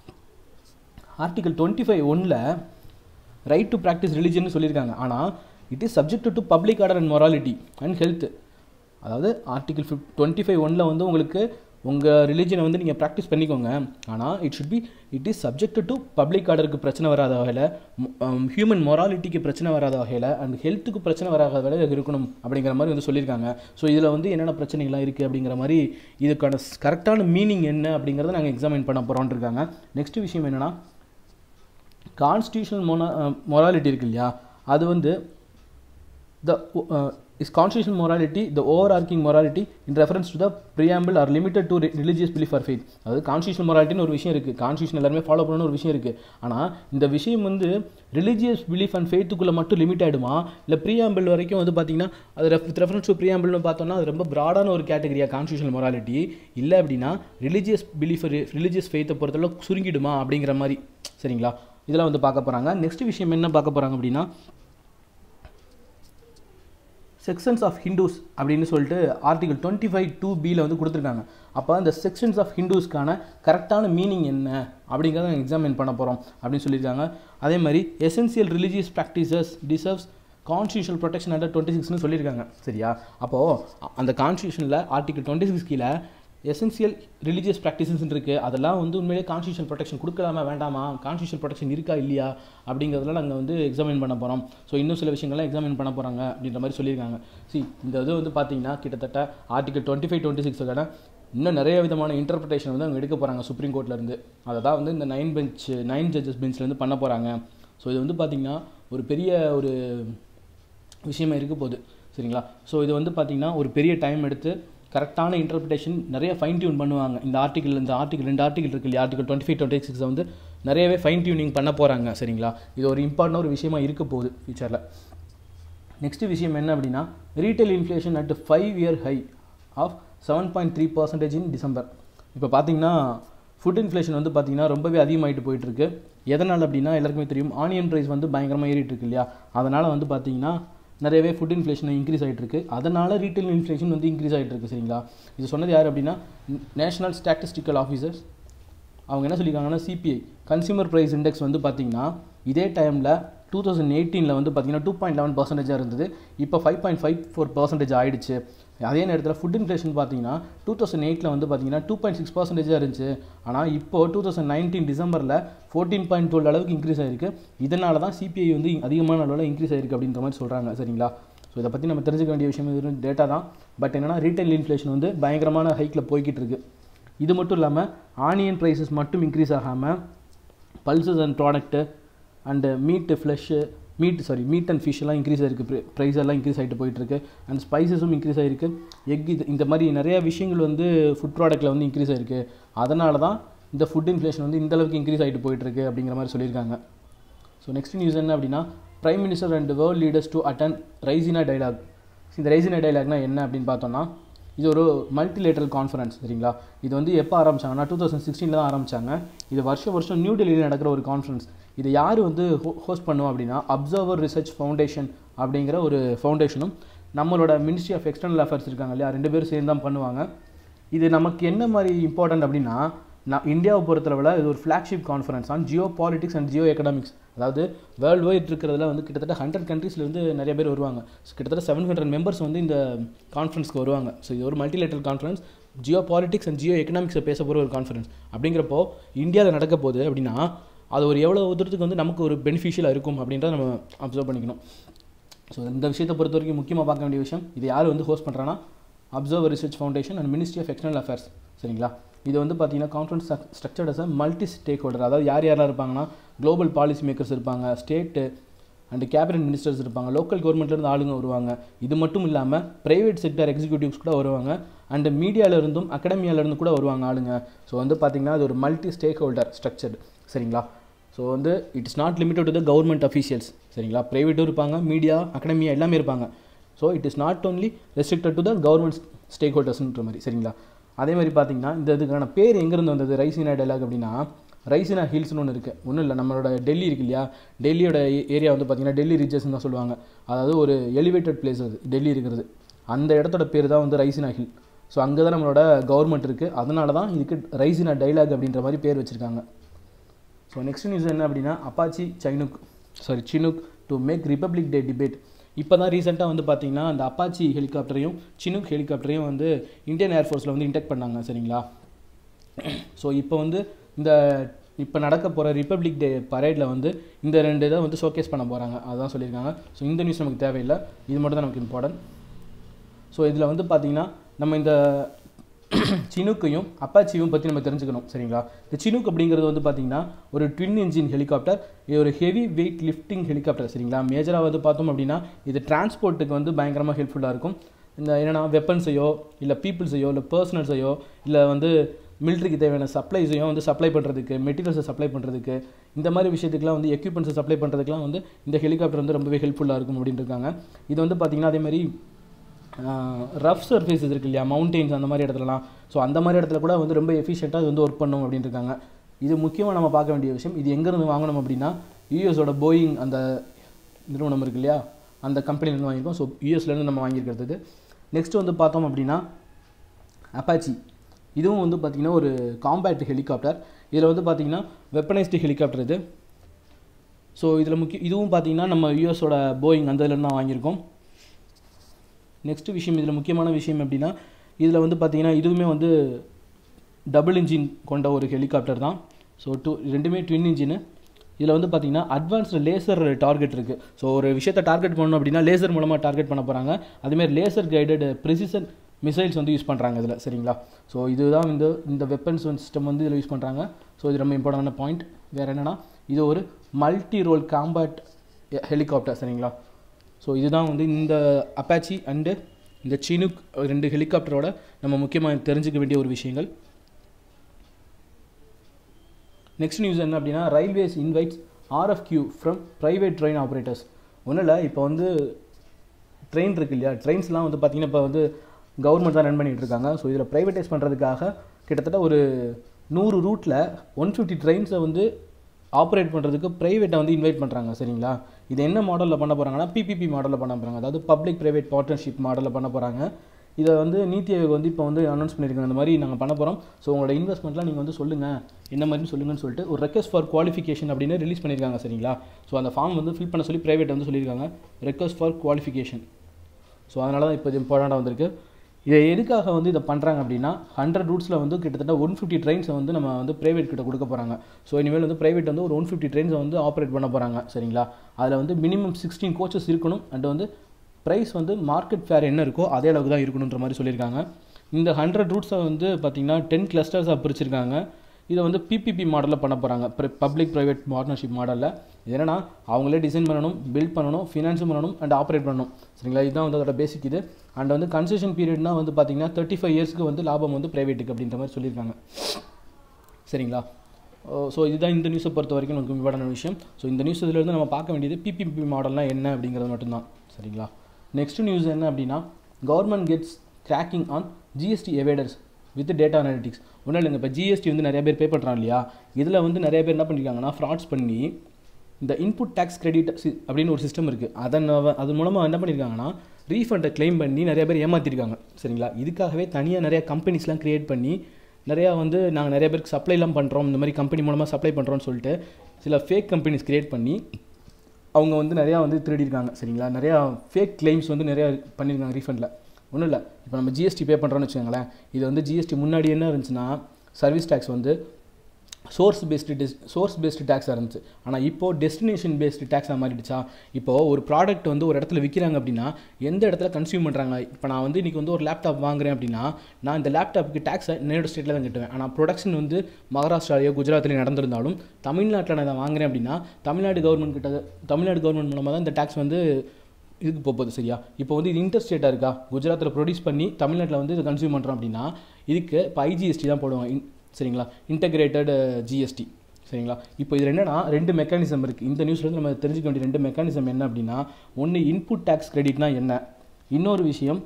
ஆர்டிகல் டுவெண்ட்டி ஃபைவ் ஒனில் ரைட் டு ப்ராக்டிஸ் ரிலிஜன் சொல்லியிருக்காங்க ஆனால் it is subject to public order and morality and health அதாவது ஆர்டிகல் ஃபிஃப் டுவெண்ட்டி ஃபைவ் ஒனில் வந்து உங்களுக்கு உங்கள் ரிலீஜனை வந்து நீங்கள் ப்ராக்டிஸ் பண்ணிக்கோங்க ஆனால் it should be it is subject to public ஆர்டருக்கு பிரச்சனை வராத வகையில் ஹியூமன் மொராலிட்டிக்கு பிரச்சனை வராத வகையில் அண்ட் ஹெல்த்துக்கு பிரச்சனை வராத வகையில் இருக்கணும் அப்படிங்கிற மாதிரி வந்து சொல்லியிருக்காங்க ஸோ இதில் வந்து என்னென்ன பிரச்சனைகள்லாம் இருக்குது அப்படிங்கிற மாதிரி இதுக்கான கரெக்டான மீனிங் என்ன அப்படிங்கிறத நாங்கள் எக்ஸாமின் பண்ண போகிறோம்னு இருக்காங்க நெக்ஸ்ட் விஷயம் என்னென்னா கான்ஸ்டியூஷனல் மொனா மொராலிட்டி இருக்கு இல்லையா அது வந்து the is constitutional morality the overarching morality in reference to the preamble or limited to religious belief or faith அதாவது கான்ஸ்டியூஷனல் மொராலிட்டின்னு ஒரு விஷயம் இருக்குது கான்ஸ்டியூஷன் எல்லாருமே ஃபாலோ பண்ணணும்னு ஒரு விஷயம் இருக்குது ஆனால் இந்த விஷயம் வந்து ரிலிஜியஸ் பிலீஃப் அண்ட் ஃபெய்த்துக்குள்ளே மட்டும் லிமிட் ஆகிடுமா இல்லை ப்ரியாம்பிள் வரைக்கும் வந்து பார்த்தீங்கன்னா அது ரெஃப் வித் ரெஃபரன்ஸ் டு ப்ரியாம்பிள்னு பார்த்தோம்னா அது ரொம்ப ப்ராடான ஒரு கேட்டகரியா கான்ஸ்டியூஷனல் மொராலிட்டி இல்லை அப்படின்னா ரிலிஜியஸ் பிலீஃப் ரிலிஜியஸ் ஃபெய்த்தை பொறுத்தளவு சுருங்கிடுமா அப்படிங்கிற மாதிரி சரிங்களா இதெல்லாம் வந்து பார்க்க போகிறாங்க நெக்ஸ்ட் விஷயம் என்ன பார்க்க போகிறாங்க அப்படின்னா செக்ஷன்ஸ் ஆஃப் ஹிந்துஸ் அப்படின்னு சொல்லிட்டு ஆர்டிகல் டுவெண்ட்டி ஃபைவ் டூ பியில் வந்து கொடுத்துருக்காங்க அப்போ அந்த செக்ஷன்ஸ் ஆஃப் ஹிந்துஸ்க்கான கரெக்டான மீனிங் என்ன அப்படிங்கிறத எக்ஸாமின் பண்ண போகிறோம் அப்படின்னு சொல்லியிருக்காங்க அதே மாதிரி essential religious practices deserves constitutional protection under twenty சிக்ஸ்னு சொல்லியிருக்காங்க சரியா அப்போது அந்த கான்ஸ்டியூஷனில் ஆர்டிகல் டுவெண்ட்டி சிக்ஸ் கீழே எசென்சியல் ரிலீஜியஸ் ப்ராக்டிசஸ் இருக்குது அதெல்லாம் வந்து உண்மையிலேயே கான்ஸ்டியூஷன் ப்ரொடெக்ஷன் கொடுக்கலாமா வேண்டாமா கான்ஸ்டியூஷன் ப்ரொடெக்ஷன் இருக்கா இல்லையா அப்படிங்கிறதெல்லாம் நாங்கள் வந்து எக்ஸாமின் பண்ண போகிறோம் ஸோ இன்னும் சில விஷயங்கள்லாம் எக்ஸாமின் பண்ண போகிறாங்க அப்படின்ற மாதிரி சொல்லியிருக்காங்க சி இந்த இது வந்து பார்த்தீங்கன்னா கிட்டத்தட்ட ஆர்டிகல் டுவெண்ட்டி ஃபைவ் டுவெண்ட்டி சிக்ஸுக்கான இன்னும் நிறைய விதமான இன்டர்பிரேஷன் வந்து அவங்க எடுக்க போகிறாங்க சுப்ரீம் கோர்ட்லேருந்து அதை தான் வந்து இந்த நைன் பெஞ்ச் நைன் ஜட்ஜஸ் பெஞ்ச்லேருந்து பண்ண போகிறாங்க ஸோ இது வந்து பார்த்திங்கன்னா ஒரு பெரிய ஒரு விஷயமா இருக்க போகுது சரிங்களா ஸோ இது வந்து பார்த்திங்கன்னா ஒரு பெரிய டைம் எடுத்து கரெக்டான இன்டர்பிரேஷன் நிறைய ஃபைன் டியூன் பண்ணுவாங்க இந்த ஆர்டிகல் இந்த ஆர்டிகல் ரெண்டு ஆர்டிகல் இருக்கு இல்லையா ஆர்டிகல் டுவெண்ட்டி ஃபைவ் டுவெண்ட்டி சிக்ஸை வந்து நிறையவே ஃபைன் டியூனிங் பண்ண போகிறாங்க சரிங்களா இது ஒரு இம்பார்ட்டன்ட் ஒரு விஷயமா இருக்க போகுது ஃபியூச்சரில் நெக்ஸ்ட் விஷயம் என்ன அப்படின்னா retail inflation at five year high of seven point three percentage in December இப்போ பார்த்தீங்கன்னா ஃபுட் இன்ஃப்ளேஷன் வந்து பார்த்தீங்கன்னா ரொம்பவே அதிகமாகிட்டு போயிட்டுருக்கு எதனால் அப்படின்னா எல்லாருக்குமே தெரியும் ஆனியன் ப்ரைஸ் வந்து பயங்கரமாக ஏறிட்டு இருக்கு இல்லையா அதனால் வந்து பார்த்தீங்கன்னா நிறையவே ஃபுட் இன்ஃப்ளேஷன் இன்க்ரீஸ் ஆகிட்டு இருக்கு அதனால் ரீட்டைல் இன்ஃப்ளேஷன் வந்து இன்க்ரீஸ் ஆகிட்டு இருக்கு சரிங்களா இது சொன்னது யார் அப்படின்னா நேஷனல் ஸ்டாட்டிஸ்டிக்கல் ஆஃபீஸர்ஸ் அவங்க என்ன சொல்லியிருக்காங்கன்னா சிபிஐ கன்சியூமர் ப்ரைஸ் இண்டெக்ஸ் வந்து பார்த்தீங்கன்னா இதே டைமில் டூ தௌசண்ட் எயிட்டீனில் வந்து பார்த்தீங்கன்னா டூ பாயிண்ட் லெவன் பர்சன்டேஜாக இருந்தது இப்போ five point five four percentage ஆயிடுச்சு அதே நேரத்தில் ஃபுட் இன்ஃப்ளேஷன் பார்த்தீங்கன்னா டூ தௌசண்ட் எயிட்டில் வந்து பார்த்தீங்கன்னா டூ பாயிண்ட் சிக்ஸ் பர்சன்டேஜாக இருந்துச்சு ஆனால் இப்போ டூ தௌசண்ட் நைன்டீன் டிசம்பரில் ஃபோர்டீன் பாயிண்ட் டுவெல் அளவுக்கு இன்க்ரீஸ் ஆயிருக்கு இதனால தான் சிபிஐ வந்து அதிகமான அளவில் இன்க்ரீஸ் ஆயிருக்கு அப்படின்ற மாதிரி சொல்கிறாங்க சரிங்களா ஸோ இதை பற்றி நம்ம தெரிஞ்சுக்க வேண்டிய விஷயம் இது டேட்டா தான் பட் என்னென்னா ரீட்டைல் இன்ஃப்ளேஷன் வந்து பயங்கரமான ஹைக்கில் போய்கிட்டு இருக்கு இது மட்டும் இல்லாமல் ஆனியன் ப்ரைஸஸ் மட்டும் இன்க்ரீஸ் ஆகாமல் pulses and product and meat flesh meat sorry meat and fish எல்லாம் இன்க்ரீஸ் ஆயிருக்கு ப்ரைஸ் எல்லாம் இன்க்ரீஸ் ஆகிட்டு போயிட்டுருக்கு அண்ட் ஸ்பைசஸும் இன்க்ரீஸ் ஆகிருக்கு எக் இது இந்த மாதிரி நிறையா விஷயங்கள் வந்து ஃபுட் ப்ராடக்ட்டில் வந்து இன்க்ரீஸ் ஆயிருக்கு அதனால தான் இந்த ஃபுட் இன்ஃப்ளேஷன் வந்து இந்த அளவுக்கு இன்க்ரீஸ் ஆகிட்டு போயிட்டுருக்கு அப்படிங்கிற மாதிரி சொல்லியிருக்காங்க ஸோ நெக்ஸ்ட் நியூஸ் என்ன அப்படின்னா prime minister and world leaders to attend Raisina dialogue இந்த ரைசினா டைலாக்னா என்ன அப்படின்னு பார்த்தோம்னா இது ஒரு மல்டிலேட்டரல் கான்ஃபரன்ஸ் சரிங்களா இது வந்து எப்போ ஆரம்பிச்சாங்கன்னா டூ தௌசண்ட் சிக்ஸ்டீனில் தான் ஆரம்பிச்சாங்க இது வருஷம் வருஷம் நியூ டெல்லியில் நடக்கிற ஒரு கான்ஃபரன்ஸ் இதை யார் வந்து ஹோஸ்ட் பண்ணுவோம் அப்படின்னா அப்சர்வர் ரிசர்ச் ஃபவுண்டேஷன் அப்படிங்கிற ஒரு ஃபவுண்டேஷனும் நம்மளோட மினிஸ்ட்ரி ஆஃப் எக்ஸ்டர்னல் அஃபேர்ஸ் இருக்காங்க இல்லையா ரெண்டு பேரும் சேர்ந்து தான் பண்ணுவாங்க இது நமக்கு என்ன மாதிரி இம்பார்ட்டன்ட் அப்படின்னா நான் இந்தியாவை பொறுத்தளவில் இது ஒரு flagship conference on geopolitics and geoeconomics அதாவது வேர்ல்டு வைட் இருக்கிறதுல வந்து கிட்டத்தட்ட ஹண்ட்ரட் கண்ட்ரீஸ்லேருந்து நிறைய பேர் வருவாங்க ஸோ கிட்டத்தட்ட செவன் ஹண்ட்ரட் மெம்பர்ஸ் வந்து இந்த கான்ஃபரன்ஸ்க்கு வருவாங்க ஸோ இது ஒரு multilateral conference geopolitics and ஜியோ எக்கனாமிக்ஸை பேச போகிற ஒரு கான்ஃபரன்ஸ் அப்படிங்கிறப்போ இந்தியாவில் நடக்க போகுது அப்படின்னா அது ஒரு எவ்வளோ தூரத்துக்கு வந்து நமக்கு ஒரு பெனிஃபிஷியலாக இருக்கும் அப்படின்றத நம்ம அப்சர்வ் பண்ணிக்கணும் ஸோ இந்த விஷயத்தை பொறுத்த வரைக்கும் முக்கியமாக பார்க்க வேண்டிய விஷயம் இது யார் வந்து ஹோஸ்ட் பண்ணுறான்னா observer research foundation and ministry of external affairs சரிங்களா இது வந்து பார்த்தீங்கன்னா conference structured as a multi stakeholder அதாவது யார் யாரெல்லாம் இருப்பாங்கன்னா குளோபல் பாலிசி மேக்கர்ஸ் இருப்பாங்க ஸ்டேட்டு அண்டு கேபினட் மினிஸ்டர்ஸ் இருப்பாங்க லோக்கல் கவர்மெண்ட்லேருந்து ஆளுங்க வருவாங்க இது மட்டும் இல்லாமல் ப்ரைவேட் செக்டர் எக்ஸிக்யூட்டிவ்ஸ் கூட வருவாங்க அண்டு மீடியாவிலேருந்தும் அகடமியாவிலேருந்து கூட வருவாங்க ஆளுங்க ஸோ வந்து பார்த்திங்கன்னா அது ஒரு மல்டி ஸ்டேக் ஹோல்டர் ஸ்ட்ரக்சர்டு சரிங்களா ஸோ வந்து it's not limited to the government officials சரிங்களா ப்ரைவேட்டும் இருப்பாங்க மீடியா அகடமியா எல்லாமே இருப்பாங்க so it is not only restricted to the government ஸ்டேக் ஹோல்டர்ஸ்ன்ற மாதிரி சரிங்களா அதே மாதிரி பார்த்தீங்கன்னா இந்த இதுக்கான பேர் எங்கேருந்து வந்தது ரைசினா டைலாக் அப்படின்னா ரைசினா ஹில்ஸ்னு ஒன்று இருக்குது ஒன்றும் இல்லை நம்மளோட டெல்லி இருக்கு இல்லையா டெல்லியோட ஏரியா வந்து பார்த்திங்கன்னா டெல்லி ரிஜஸ்ன்னு தான் சொல்லுவாங்க அதாவது ஒரு எலிவேட்டட் பிளேஸ் அது டெல்லி இருக்கிறது அந்த இடத்தோட பேர் தான் வந்து ரைசினா ஹில் ஸோ அங்கே தான் நம்மளோட கவர்மெண்ட் இருக்குது அதனால தான் இதுக்கு ரைசினா டைலாக் அப்படின்ற மாதிரி பேர் வச்சுருக்காங்க ஸோ நெக்ஸ்ட் நியூஸ் என்ன அப்படின்னா Apache Chinook sorry Chinook to make Republic Day debut இப்போ தான் ரீசெண்டாக வந்து பார்த்தீங்கன்னா அந்த அப்பாச்சி ஹெலிகாப்டரையும் சினுக் ஹெலிகாப்டரையும் வந்து இந்தியன் ஏர்ஃபோர்ஸில் வந்து இன்டெக்ட் பண்ணாங்க சரிங்களா ஸோ இப்போ வந்து இந்த இப்போ நடக்க போகிற ரிப்பப்ளிக் டே பரேடில் வந்து இந்த ரெண்டு இதை வந்து ஷோகேஸ் பண்ண போகிறாங்க அதான் சொல்லியிருக்காங்க ஸோ இந்த நியூஸ் நமக்கு தேவையில்லை இது மட்டும் தான் நமக்கு இம்பார்ட்டன்ட் ஸோ இதில் வந்து பார்த்திங்கன்னா நம்ம இந்த சினுக்கையும் அப்பாச்சியும் பற்றி நம்ம தெரிஞ்சுக்கணும் சரிங்களா இந்த சினுக் அப்படிங்கிறது வந்து பார்த்திங்கன்னா ஒரு ட்வின் இன்ஜின் ஹெலிகாப்டர் இது ஒரு ஹெவி வெயிட் லிஃப்டிங் ஹெலிகாப்டர் சரிங்களா மேஜராக வந்து பார்த்தோம் அப்படின்னா இது டிரான்ஸ்போர்ட்டுக்கு வந்து பயங்கரமாக ஹெல்ப்ஃபுல்லாக இருக்கும் இந்த என்னென்னா வெப்பன்ஸையோ இல்லை பீப்புள்ஸையோ இல்லை பர்சனல்ஸையோ இல்லை வந்து மிலிட்ரிக்கு தேவையான சப்ளைஸையும் வந்து சப்ளை பண்ணுறதுக்கு மெட்டீரியல்ஸை சப்ளை பண்ணுறதுக்கு இந்த மாதிரி விஷயத்துக்குலாம் வந்து எக்யூப்மெண்ட்ஸை சப்ளை பண்ணுறதுக்குலாம் வந்து இந்த ஹெலிகாப்டர் வந்து ரொம்பவே ஹெல்ப்ஃபுல்லாக இருக்கும் அப்படின்னு இருக்காங்க இது வந்து பார்த்திங்கன்னா அதே மாதிரி ரஃப் சர்ஃபேஸஸ் இருக்கு இல்லையா மவுண்டெயின்ஸ் அந்த மாதிரி இடத்துலலாம் ஸோ அந்த மாதிரி இடத்துல கூட வந்து ரொம்ப எஃபிஷியண்ட்டாக இது வந்து ஒர்க் பண்ணும் அப்படின்னு இருக்காங்க இது முக்கியமாக நம்ம பார்க்க வேண்டிய விஷயம் இது எங்கேருந்து வாங்கணும் அப்படின்னா யூஎஸோட போயிங் அந்த நிறுவனம் இருக்கு இல்லையா அந்த கம்பெனிலேருந்து வாங்கியிருக்கோம் ஸோ யூஎஸ்லேருந்து நம்ம வாங்கியிருக்கிறது நெக்ஸ்ட் வந்து பார்த்தோம் அப்படின்னா அப்பாச்சி இதுவும் வந்து பார்த்திங்கன்னா ஒரு காம்பேக்ட் ஹெலிகாப்டர் இதில் வந்து பார்த்திங்கன்னா வெப்பனைஸ்டு ஹெலிகாப்டர் இது ஸோ இதில் முக்கிய இதுவும் பார்த்திங்கன்னா நம்ம யூஎஸோட போயிங் அந்த இதுலேருந்து தான் வாங்கியிருக்கோம் நெக்ஸ்ட் விஷயம் இதில் முக்கியமான விஷயம் எப்படின்னா இதில் வந்து பார்த்திங்கன்னா இதுவுமே வந்து டபுள் இன்ஜின் கொண்ட ஒரு ஹெலிகாப்டர் தான் ஸோ டூ ரெண்டுமே ட்வின் இன்ஜினு இதில் வந்து பார்த்திங்கன்னா அட்வான்ஸ்டு லேசர் டார்கெட் இருக்குது ஸோ ஒரு விஷயத்தை டார்கெட் பண்ணணும் அப்படின்னா லேசர் மூலமாக டார்கெட் பண்ண போகிறாங்க அதேமாதிரி லேசர் கைடட் ப்ரிசிஷன் மிசைல்ஸ் வந்து யூஸ் பண்ணுறாங்க இதில் சரிங்களா ஸோ இதுதான் இந்த இந்த வெப்பன்ஸ் சிஸ்டம் வந்து இதில் யூஸ் பண்ணுறாங்க ஸோ இது ரொம்ப இம்பார்ட்டண்டான பாயிண்ட் வேறு என்னென்னா இது ஒரு மல்டி ரோல் காம்பேட் ஹெலிகாப்டர் சரிங்களா ஸோ இதுதான் வந்து இந்த அப்பாச்சி அண்டு இந்த சீனுக் ரெண்டு ஹெலிகாப்டரோட நம்ம முக்கியமாக தெரிஞ்சுக்க வேண்டிய ஒரு விஷயங்கள் நெக்ஸ்ட் நியூஸ் என்ன அப்படின்னா railways invites RFQ from private train operators ஒன்றும் இல்லை இப்போ வந்து ட்ரெயின் இருக்கு இல்லையா ட்ரெயின்ஸ்லாம் வந்து பார்த்திங்கன்னா இப்போ வந்து கவர்மெண்ட் தான் ரன் பண்ணிகிட்டு இருக்காங்க ஸோ இதில் ப்ரைவேட்டைஸ் பண்ணுறதுக்காக கிட்டத்தட்ட ஒரு நூறு ரூட்டில் ஒன் ஃபிஃப்டி ட்ரெயின்ஸை வந்து ஆப்ரேட் பண்ணுறதுக்கு ப்ரைவேட்டை வந்து இன்வைட் பண்ணுறாங்க சரிங்களா இது என்ன மாடலில் பண்ண போகிறாங்கன்னா பிபிபி மாடலில் பண்ண போகிறாங்க அதாவது பப்ளிக் ப்ரைவேட் பார்ட்னர்ஷிப் மாடலில் பண்ண போகிறாங்க இதை வந்து நீத்தி ஆயோக் வந்து இப்போ வந்து அனௌன்ஸ் பண்ணியிருக்காங்க இந்த மாதிரி நாங்கள் பண்ண போகிறோம் ஸோ உங்களோட இன்வெஸ்ட்மெண்ட்லாம் நீங்கள் வந்து சொல்லுங்கள் என்ன மாதிரின்னு சொல்லுங்கன்னு சொல்லிட்டு ஒரு ரெக்வஸ்ட் ஃபார் குவாலிஃபிகேஷன் அப்படின்னு ரிலீஸ் பண்ணியிருக்காங்க சரிங்களா ஸோ அந்த ஃபார்ம் வந்து ஃபில் பண்ண சொல்லி ப்ரைவேட் வந்து சொல்லியிருக்காங்க ரெக்வஸ்ட் ஃபார் குவாலிஃபிகேஷன் ஸோ அதனால தான் இப்போ இது இம்பார்ட்டண்ட்டாக வந்திருக்கு இதை எதுக்காக வந்து இதை பண்ணுறாங்க அப்படின்னா ஹண்ட்ரட் ரூட்ஸில் வந்து கிட்டத்தட்ட ஒன் ஃபிஃப்டி ட்ரெயின்ஸை வந்து நம்ம வந்து ப்ரைவேட் கிட்ட கொடுக்க போகிறாங்க ஸோ இனிமேல் வந்து ப்ரைவேட் வந்து ஒரு ஒன் ஃபிஃப்டி ட்ரெயின்ஸை வந்து ஆப்ரேட் பண்ண போகிறாங்க சரிங்களா அதில் வந்து மினிமம் சிக்ஸ்டீன் கோச்சஸ் இருக்கணும் அண்ட் வந்து ப்ரைஸ் வந்து மார்க்கெட் ஃபேர் என்ன இருக்கோ அதே அளவுக்கு தான் இருக்கணுன்ற மாதிரி சொல்லியிருக்காங்க இந்த ஹண்ட்ரட் ரூட்ஸை வந்து பார்த்திங்கன்னா டென் கிளஸ்டர்ஸாக பிரிச்சிருக்காங்க இதை வந்து பிபிபி மாடலில் பண்ண போகிறாங்க பப்ளிக் ப்ரைவேட் பார்ட்னர்ஷிப் மாடலில் இது என்னன்னா அவங்களே டிசைன் பண்ணணும் பில்ட் பண்ணணும் ஃபினான்ஸும் பண்ணணும் அண்ட் ஆப்ரேட் பண்ணணும் சரிங்களா இதுதான் வந்து அதோட பேசிக் இது அண்ட் வந்து கன்செஷன் பீரியட்னா வந்து பார்த்தீங்கன்னா தேர்ட்டி ஃபைவ் இயர்ஸ்க்கு வந்து லாபம் வந்து ப்ரைவேட்டுக்கு அப்படின்ற மாதிரி சொல்லியிருக்காங்க சரிங்களா ஸோ இதுதான் இந்த நியூஸை பொறுத்த வரைக்கும் நமக்கு இம்பார்ட்டான விஷயம் ஸோ இந்த நியூஸ் இதிலிருந்து நம்ம பார்க்க வேண்டியது பிபிபி மாடல்னால் என்ன அப்படிங்கிறது மட்டும்தான் சரிங்களா நெக்ஸ்ட் நியூஸ் என்ன அப்படின்னா government gets cracking on GST evaders with data analytics ஒன்றும் இல்லைங்க இப்போ ஜிஎஸ்டி வந்து நிறைய பேர் பே பண்ணுறாங்க இல்லையா இதில் வந்து நிறைய பேர் என்ன பண்ணியிருக்காங்கன்னா ஃப்ராட்ஸ் பண்ணி இந்த இன்புட் டேக்ஸ் கிரெடிட் அப்படின்னு ஒரு சிஸ்டம் இருக்குது அதன் அது மூலமாக என்ன பண்ணியிருக்காங்கன்னா ரீஃபண்டை கிளைம் பண்ணி நிறைய பேர் ஏமாற்றிருக்காங்க சரிங்களா இதுக்காகவே தனியாக நிறைய கம்பெனிஸ்லாம் க்ரியேட் பண்ணி நிறையா வந்து நாங்கள் நிறைய பேருக்கு சப்ளைலாம் பண்ணுறோம் இந்த மாதிரி கம்பெனி மூலமாக சப்ளை பண்ணுறோம்னு சொல்லிட்டு சில ஃபேக் கம்பெனிஸ் க்ரியேட் பண்ணி அவங்க வந்து நிறையா வந்து திருடிருக்காங்க சரிங்களா நிறையா ஃபேக் கிளைம்ஸ் வந்து நிறையா பண்ணியிருக்காங்க ரீஃபண்டில் ஒன்றும் இல்லை இப்போ நம்ம ஜிஎஸ்டி பே பண்ணுறோன்னு வச்சுக்கோங்களேன் இது வந்து ஜிஎஸ்டி முன்னாடி என்ன இருந்துச்சுன்னா சர்வீஸ் டேக்ஸ் வந்து சோர்ஸ் பேஸ்டு டெஸ் சோர்ஸ் பேஸ்டு டேக்ஸாக இருந்துச்சு ஆனால் இப்போது டெஸ்டினேஷன் பேஸ்டு டேக்ஸாக மாறிடுச்சா இப்போது ஒரு ப்ராடக்ட் வந்து ஒரு இடத்துல விற்கிறாங்க அப்படின்னா எந்த இடத்துல கன்சியூம் பண்ணுறாங்க இப்போ நான் வந்து இன்றைக்கி வந்து ஒரு லேப்டாப் வாங்குறேன் அப்படின்னா நான் இந்த லேப்டாப்புக்கு டேக்ஸை என்னோட ஸ்டேட்டில் தான் கட்டுவேன் ஆனால் ப்ரொடக்ஷன் வந்து மகாராஷ்டிராலையோ குஜராத்லையோ நடந்திருந்தாலும் தமிழ்நாட்டில் நான் இதை வாங்குறேன் அப்படின்னா தமிழ்நாடு கவர்மெண்ட் கிட்ட தமிழ்நாடு கவர்மெண்ட் மூலமாக தான் இந்த டேக்ஸ் வந்து இதுக்கு போகுது சரியா இப்போ வந்து இது இன்டர் ஸ்டேட்டாக இருக்கா குஜராத்தில் ப்ரொடியூஸ் பண்ணி தமிழ்நாட்டில் வந்து இதை கன்சியூம் பண்ணுறோம் அப்படின்னா இதுக்கு இப்போ ஐஜிஎஸ்டி தான் போடுவாங்க சரிங்களா இன்டகிரேட்டட் ஜிஎஸ்டி சரிங்களா இப்போ இது என்னன்னா ரெண்டு மெக்கானிசம் இருக்குது இந்த நியூஸ்லேருந்து நம்ம தெரிஞ்சுக்க வேண்டிய ரெண்டு மெக்கானிசம் என்ன அப்படின்னா ஒன்று இன்புட் டேக்ஸ் கிரெடிட்னா என்ன இன்னொரு விஷயம்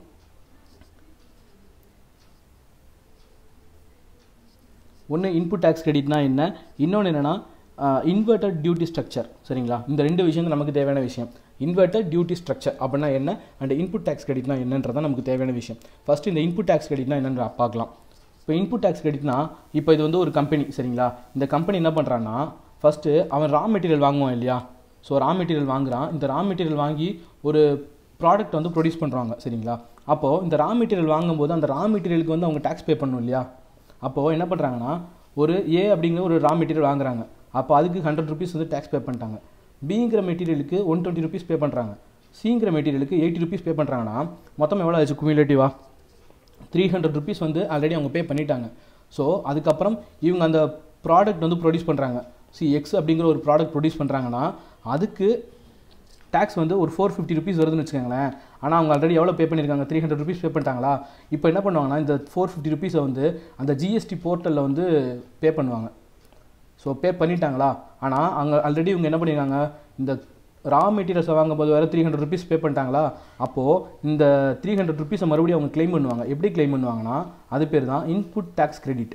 ஒன்று இன்புட் டேக்ஸ் கிரெடிட்னா என்ன இன்னொன்று என்னென்னா இன்வெர்டட் டியூட்டி ஸ்ட்ரக்சர் சரிங்களா இந்த ரெண்டு விஷயம் நமக்கு தேவையான விஷயம் இன்வெர்டட் டியூட்டி ஸ்ட்ரக்சர் அப்படின்னா என்ன அண்ட் இன்புட் டேக்ஸ் கிரெடிட்னா என்னன்றதான் நமக்கு தேவையான விஷயம் ஃபஸ்ட்டு இந்த இன்புட் டேக்ஸ் கிரெடிட்னா என்னன்னு பார்க்கலாம் இப்போ இன்புட் டேக்ஸ் கிரெடிட்னா இப்போ இது வந்து ஒரு கம்பெனி சரிங்களா இந்த கம்பெனி என்ன பண்ணுறான்னா ஃபஸ்ட்டு அவன் ரா மெட்டீரியல் வாங்குவான் இல்லையா ஸோ ரா மெட்டீரியல் வாங்குறான் இந்த ரா மெட்டீரியல் வாங்கி ஒரு ப்ராடக்ட் வந்து ப்ரொடியூஸ் பண்ணுறாங்க சரிங்களா அப்போது இந்த ரா மெட்டீரியல் வாங்கும்போது அந்த ரா மெட்டீரியலுக்கு வந்து அவங்க டேக்ஸ் பே பண்ணணும் இல்லையா அப்போது என்ன பண்ணுறாங்கன்னா ஒரு ஏ அப்படிங்கிற ஒரு ரா மெட்டீரியல் வாங்குறாங்க அப்போ அதுக்கு ஹண்ட்ரட் ருபீஸ் வந்து டேக்ஸ் பே பண்ணிட்டாங்க பிங்கிற மெட்டீரியலுக்கு ஒன் டுவெண்ட்டி ருபீஸ் பே பண்ணுறாங்க சிங்கிற மெட்டீரியலுக்கு எயிட்டி ருபீஸ் பே பண்ணுறாங்கன்னா மொத்தம் எவ்வளோ ஆச்சு குமிலேட்டிவா த்ரீ ஹண்ட்ரட் ருபீஸ் வந்து ஆல்ரெடி அவங்க பே பண்ணிட்டாங்க ஸோ அதுக்கப்புறம் இவங்க அந்த ப்ராடக்ட் வந்து ப்ரொடியூஸ் பண்ணுறாங்க சி எக்ஸ் அப்படிங்கிற ஒரு ப்ராடக்ட் ப்ரொடியூஸ் பண்ணுறாங்கன்னா அதுக்கு டேக்ஸ் வந்து ஒரு ஃபோர் ஃபிஃப்டி ருபீஸ் வருதுன்னு வச்சுக்கோங்களேன் ஆனால் அவங்க ஆல்ரெடி எவ்வளோ பே பண்ணியிருக்காங்க த்ரீ ஹண்ட்ரட் ருபீஸ் பே பண்ணிட்டாங்களா இப்போ என்ன பண்ணுவாங்கன்னா இந்த ஃபோர் ஃபிஃப்டி ருபீஸை வந்து அந்த ஜிஎஸ்டி போர்ட்டலில் வந்து பே பண்ணுவாங்க ஸோ பே பண்ணிட்டாங்களா ஆனால் அங்கே ஆல்ரெடி இவங்க என்ன பண்ணியிருக்காங்க இந்த ரா மெட்டீரியல்ஸை வாங்கும்போது வேறு த்ரீ ஹண்ட்ரட் ருபீஸ் பே பண்ணிட்டாங்களா அப்போது இந்த த்ரீ ஹண்ட்ரட் ருபீஸை மறுபடியும் அவங்க க்ளைம் பண்ணுவாங்க எப்படி க்ளைம் பண்ணுவாங்கன்னா அது பேர் தான் இன்புட் டேக்ஸ் கிரெடிட்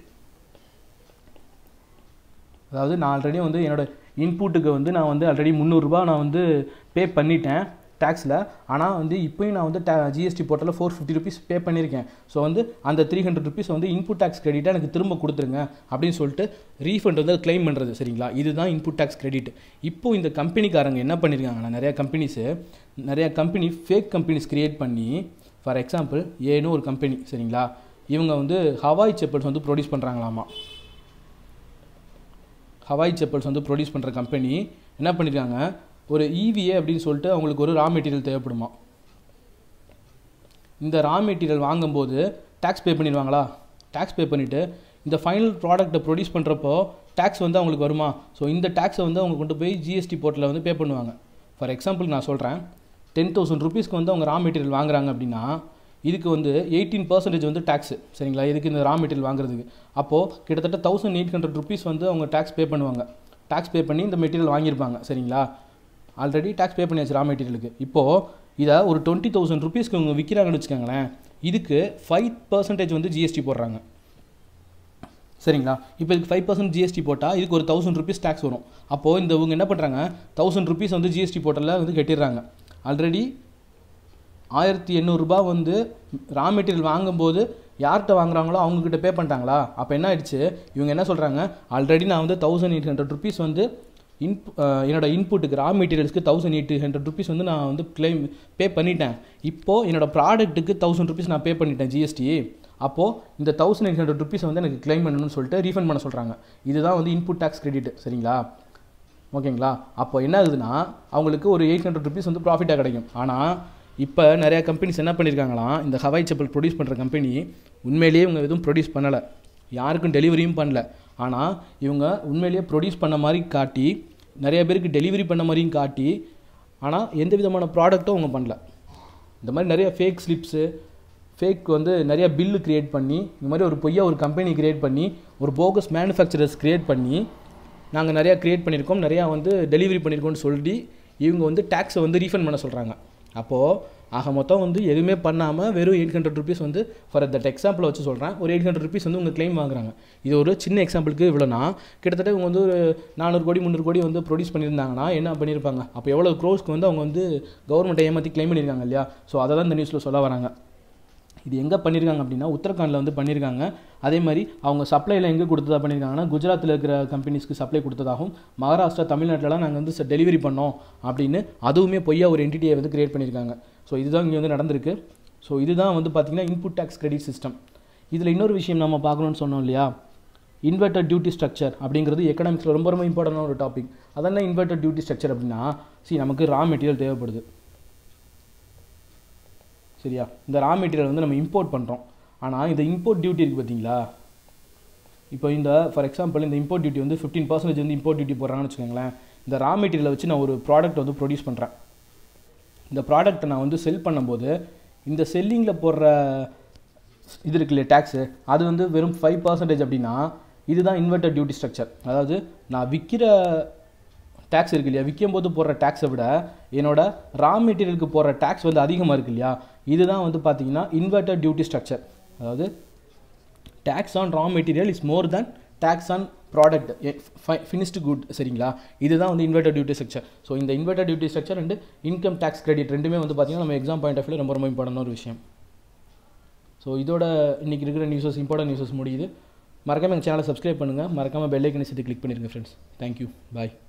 அதாவது நான் ஆல்ரெடி வந்து என்னோட இன்புட்டுக்கு வந்து நான் வந்து ஆல்ரெடி முந்நூறுரூபா நான் வந்து பே பண்ணிட்டேன் டேக்ஸில் ஆனால் வந்து இப்போயும் நான் வந்து டே ஜிஎஸ்டி போர்ட்டலில் ஃபோர் ஃபிஃப்டி ருபீஸ் பே பண்ணியிருக்கேன் ஸோ வந்து அந்த த்ரீ ஹண்ட்ரட் ருபீஸ் வந்து இன்புட் டேக்ஸ் கிரெடிட்டாக எனக்கு திரும்ப கொடுத்துருங்க அப்படின்னு சொல்லிட்டு ரீஃபண்ட் வந்து க்ளைம் பண்ணுறது சரிங்களா இதுதான் இன்புட் டேக்ஸ் கிரெடிட் இப்போ இந்த கம்பெனிக்காரங்க என்ன பண்ணியிருக்காங்கன்னா நிறையா கம்பெனிஸு நிறையா கம்பெனி ஃபேக் கம்பெனிஸ் க்ரியேட் பண்ணி ஃபார் எக்ஸாம்பிள் ஏன்னு ஒரு கம்பெனி சரிங்களா இவங்க வந்து ஹவாய் செப்பல்ஸ் வந்து ப்ரொடியூஸ் பண்ணுறாங்களாமா ஹவாய் செப்பல்ஸ் வந்து ப்ரொடியூஸ் பண்ணுற கம்பெனி என்ன பண்ணியிருக்காங்க ஒரு இவிஏ அப்படின்னு சொல்லிட்டு அவங்களுக்கு ஒரு ரா மெட்டீரியல் தேவைப்படுமா இந்த ரா மெட்டீரியல் வாங்கும்போது டேக்ஸ் பே பண்ணிடுவாங்களா டேக்ஸ் பே பண்ணிவிட்டு இந்த ஃபைனல் ப்ராடக்ட்டை ப்ரொடியூஸ் பண்ணுறப்போ டேக்ஸ் வந்து அவங்களுக்கு வருமா ஸோ இந்த டேக்ஸை வந்து அவங்க கொண்டு போய் ஜிஎஸ்டி போர்ட்டில் வந்து பே பண்ணுவாங்க ஃபார் எக்ஸாம்பிள் நான் சொல்கிறேன் டென் தௌசண்ட் ருபீஸ்க்கு வந்து அவங்க ரா மெட்டீரியல் வாங்குறாங்க அப்படின்னா இதுக்கு வந்து எயிட்டீன் பர்சன்டேஜ் வந்து டேக்ஸ் சரிங்களா இதுக்கு இந்த ரா மெட்டீரியல் வாங்குறதுக்கு அப்போது கிட்டத்தட்ட தௌசண்ட் எயிட் ஹண்ட்ரட் ருபீஸ் வந்து அவங்க டேக்ஸ் பே பண்ணுவாங்க டேக்ஸ் பே பண்ணி இந்த மெட்டீரியல் வாங்கியிருப்பாங்க சரிங்களா ஆல்ரெடி டேக்ஸ் பே பண்ணியாச்சு ரா மெட்டீரியலுக்கு இப்போது இதை ஒரு டுவெண்ட்டி தௌசண்ட் ருபீஸ்க்கு அவங்க விற்கிறாங்கன்னு வச்சுக்கோங்களேன் இதுக்கு ஃபைவ் பர்சன்டேஜ் வந்து ஜிஎஸ்டி போடுறாங்க சரிங்களா இப்போ இதுக்கு ஃபைவ் பர்சன்ட் ஜிஎஸ்டி போட்டால் இதுக்கு ஒரு தௌசண்ட் ருபீஸ் டேக்ஸ் வரும் அப்போது இந்த இவங்க என்ன பண்ணுறாங்க தௌசண்ட் ருபீஸ் வந்து ஜிஎஸ்டி போர்ட்டலில் வந்து கட்டிடுறாங்க ஆல்ரெடி ஆயிரத்தி எண்ணூறுரூபா வந்து ரா மெட்டீரியல் வாங்கும்போது யார்கிட்ட வாங்குறாங்களோ அவங்கக்கிட்ட பே பண்ணிட்டாங்களா அப்போ என்ன ஆயிடுச்சு இவங்க என்ன சொல்கிறாங்க ஆல்ரெடி நான் வந்து தௌசண்ட் எயிட் ஹண்ட்ரட் ருபீஸ் வந்து இன்பு என்னோட இன்புட்டுக்கு ரா மெட்டீரியல்ஸ்க்கு தௌசண்ட் எயிட் ஹண்ட்ரட் ருபீஸ் வந்து நான் வந்து கிளைம் பே பண்ணிட்டேன் இப்போது என்னோட ப்ராடக்ட்டுக்கு தௌசண்ட் ருபீஸ் நான் பே பண்ணிட்டேன் ஜிஎஸ்டி அப்போது இந்த தௌசண்ட் எயிட் ஹண்ட்ரட் ருபீஸ் வந்து எனக்கு கிளைம் பண்ணணும்னு சொல்லிட்டு ரீஃபண்ட் பண்ண சொல்கிறாங்க இதுதான் வந்து இன்புட் டேக்ஸ் கிரெடிட் சரிங்களா ஓகேங்களா அப்போ என்ன ஆகுதுன்னா அவங்களுக்கு ஒரு எயிட் ஹண்ட்ரட் ருபீஸ் வந்து ப்ராஃபிட்டாக கிடைக்கும் ஆனால் இப்போ நிறையா கம்பெனிஸ் என்ன பண்ணியிருக்காங்களாம் இந்த ஹவாய் செப்பல் ப்ரொடியூஸ் பண்ணுற கம்பெனி உண்மையிலேயே இவங்க எதுவும் ப்ரொடியூஸ் பண்ணலை யாருக்கும் டெலிவரியும் பண்ணல ஆனால் இவங்க உண்மையிலேயே ப்ரொடியூஸ் பண்ண மாதிரி காட்டி நிறைய பேருக்கு டெலிவரி பண்ண மாதிரியும் காட்டி ஆனால் எந்த விதமான ப்ராடக்ட்டும் அவங்க பண்ணல இந்த மாதிரி நிறைய ஃபேக் ஸ்லிப்ஸு ஃபேக் வந்து நிறைய பில்லு க்ரியேட் பண்ணி இந்த மாதிரி ஒரு பொய்யா ஒரு கம்பெனி க்ரியேட் பண்ணி ஒரு போகஸ் மேனுஃபேக்சரர்ஸ் க்ரியேட் பண்ணி நாங்கள் நிறையா க்ரியேட் பண்ணியிருக்கோம் நிறையா வந்து டெலிவரி பண்ணியிருக்கோம்னு சொல்லி இவங்க வந்து டேக்ஸை வந்து ரீஃபண்ட் பண்ண சொல்கிறாங்க அப்போது ஆக மொத்தம் வந்து எதுவுமே பண்ணாமல் வெறும் எயிட் ஹண்ட்ரட் ருபீஸ் வந்து ஃபார் தட் எக்ஸாம்பிளை வச்சு சொல்கிறேன் ஒரு எயிட் ஹண்ட்ரட் ருபீஸ் வந்து உங்கள் க்ளைம் வாங்குறாங்க இது ஒரு சின்ன எக்ஸாம்பிளுக்கு இவ்வளோனா கிட்டத்தட்ட இவங்க வந்து ஒரு நானூறு கோடி முந்நூறு கோடி வந்து ப்ரொடியூஸ் பண்ணியிருந்தாங்கன்னா என்ன பண்ணியிருப்பாங்க அப்போ எவ்வளோ க்ரோஸ்க்கு வந்து அவங்க வந்து கவர்மெண்ட்டை ஏமாற்றி க்ளைம் பண்ணியிருக்காங்க இல்லையா ஸோ அதை தான் இந்த நியூஸில் சொல்ல வராங்க இது எங்கே பண்ணியிருக்காங்க அப்படின்னா உத்தரகாண்டில் வந்து பண்ணியிருக்காங்க அதே மாதிரி அவங்க சப்ளையில் எங்கே கொடுத்ததா பண்ணியிருக்காங்கன்னா குஜராத்தில் இருக்கிற கம்பெனிஸ்க்கு சப்ளை கொடுத்ததாகவும் மகாராஷ்டிரா தமிழ்நாட்டிலலாம் நாங்கள் வந்து டெலிவரி பண்ணோம் அப்படின்னு அதுவுமே பொய்யா ஒரு என்டிட்டியை வந்து கிரியேட் பண்ணியிருக்காங்க ஸோ இதுதான் இங்கே வந்து நடந்திருக்கு ஸோ இதுதான் வந்து பார்த்திங்கன்னா இன்புட் டேக்ஸ் கிரெடிட் சிஸ்டம் இதில் இன்னொரு விஷயம் நம்ம பார்க்கணும்னு சொன்னோம் இல்லையா இன்வெர்டட் டியூட்டி ஸ்ட்ரக்சர் அப்படிங்கிறது எக்கனாமிக்ஸில் ரொம்ப ரொம்ப இம்பார்ட்டண்டான ஒரு டாபிக் அதெல்லாம் இன்வெர்டட் டியூட்டி ஸ்ட்ரக்சர் அப்படின்னா சி நமக்கு ரா மெட்டீரியல் தேவைப்படுது சரியா இந்த ரா மெட்டீரியல் வந்து நம்ம இம்போர்ட் பண்ணுறோம் ஆனால் இந்த இம்போர்ட் டியூட்டி இருக்குது பார்த்தீங்களா இப்போ இந்த ஃபார் எக்ஸாம்பிள் இந்த இம்போர்ட் டியூட்டி வந்து ஃபிஃப்டீன் பர்சன்டேஜ் வந்து இம்போர்ட் டியூட்டி போடுறாங்கன்னு வச்சுக்கோங்களேன் இந்த ரா மெட்டீரியலை வச்சு நான் ஒரு ப்ராடக்ட் வந்து ப்ரொடியூஸ் பண்ணுறேன் இந்த ப்ராடக்ட்டை நான் வந்து செல் பண்ணும்போது இந்த செல்லிங்கில் போடுற இது இருக்கு இல்லையா டேக்ஸு அது வந்து வெறும் ஃபைவ் பர்சன்டேஜ் அப்படின்னா இதுதான் இன்வெர்டர் டியூட்டி ஸ்ட்ரக்சர் அதாவது நான் விற்கிற டேக்ஸ் இருக்கு இல்லையா விற்கும் போது போடுற டேக்ஸை விட என்னோட ரா மெட்டீரியலுக்கு போடுற டேக்ஸ் வந்து அதிகமாக இருக்கு இல்லையா இதுதான் வந்து பார்த்தீங்கன்னா இன்வெர்டர் டியூட்டி ஸ்ட்ரக்சர் அதாவது tax on raw material is more than tax on product finished good சரிங்களா இதுதான் வந்து இன்வெர்டர் டியூட்டி ஸ்ட்ரக்சர் ஸோ இந்த inverter duty structure and income tax credit ரெண்டுமே வந்து பார்த்தீங்கன்னா நம்ம எக்ஸாம் பாயிண்ட் ஆஃப் வியூ ரொம்ப ரொம்ப இம்பார்ட்டன்ட் ஒரு விஷயம் ஸோ இதோட இன்றைக்கி இருக்கிற நியூஸஸ் இம்பார்ட்டன்ட் நியூஸஸ் முடியுது மறக்காமல் எங்கள் சேனலை சப்ஸ்கிரைப் பண்ணுங்கள் மறக்காமல் பெல் ஐக்கனை சேர்த்து கிளிக் பண்ணிடுங்க ஃப்ரெண்ட்ஸ் தேங்க்யூ பாய்